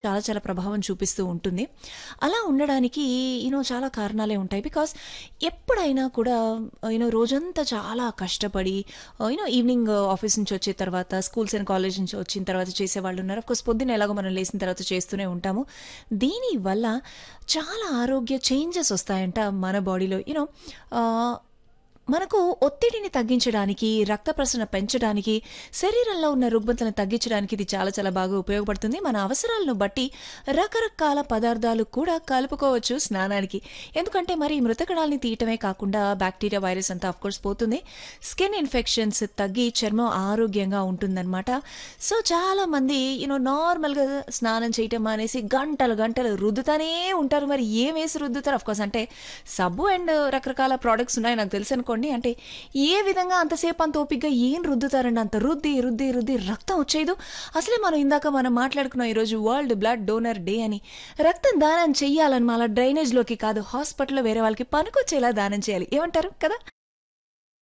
చాలా చాలా ప్రభావం చూపిస్తూ ఉంటుంది. అలా ఉండడానికి యూనో చాలా కారణాలే ఉంటాయి. బికాజ్ ఎప్పుడైనా కూడా యూనో రోజంతా చాలా కష్టపడి ఆహ్, యూనో ఈవినింగ్ ఆఫీస్ నుంచి వచ్చిన తర్వాత స్కూల్స్ అండ్ కాలేజ్ నుంచి వచ్చిన తర్వాత చేసేవాళ్ళు ఉన్నారు. ఆఫ్‌కోర్స్ పొద్దున్న ఎలాగో మనం లేసిన తర్వాత చేస్తూనే ఉంటాము. దీనివల్ల చాలా ఆరోగ్య చేంజెస్ వస్తాయంట మన బాడీలో. యూనో ఆహ్, మనకు ఒత్తిడిని తగ్గించడానికి, రక్త ప్రసరణ పెంచడానికి, శరీరంలో ఉన్న రుగ్మతలను తగ్గించడానికి ఇది చాలా చాలా బాగా ఉపయోగపడుతుంది. మన అవసరాలను బట్టి రకరకాల పదార్థాలు కూడా కలుపుకోవచ్చు స్నానానికి. ఎందుకంటే మరి మృత కణాలని తీయటమే కాకుండా బాక్టీరియా, వైరస్ అంతా ఆఫ్‌కోర్స్ పోతుంది. స్కిన్ ఇన్ఫెక్షన్స్ తగ్గి చర్మం ఆరోగ్యంగా ఉంటుందనమాట. సో చాలామంది యూనో నార్మల్‌గా స్నానం చేయటం మానేసి గంటలు గంటలు రుద్దుతానే ఉంటారు. మరి ఏమేసి రుద్దుతారు? ఆఫ్‌కోర్స్ అంటే సబ్బు అండ్ రకరకాల ప్రొడక్ట్స్ ఉన్నాయి నాకు తెలుసనుకోండి. అంటే ఏ విధంగా అంతసేపు అంత ఓపికగా ఏం రుద్దుతారండి? అంత రుద్ది, రుద్ది, రుద్ది రక్తం వచ్చేయదు. అసలే మనం ఇందాక మనం మాట్లాడుకున్నాం ఈరోజు వరల్డ్ బ్లడ్ డోనర్ డే అని. రక్తం దానం చెయ్యాలని అలా డ్రైనేజ్‌లోకి కాదు హాస్పిటల్‌లో వేరే వాళ్ళకి పనికొచ్చేలా దానం చేయాలి. ఏమంటారు? కదా!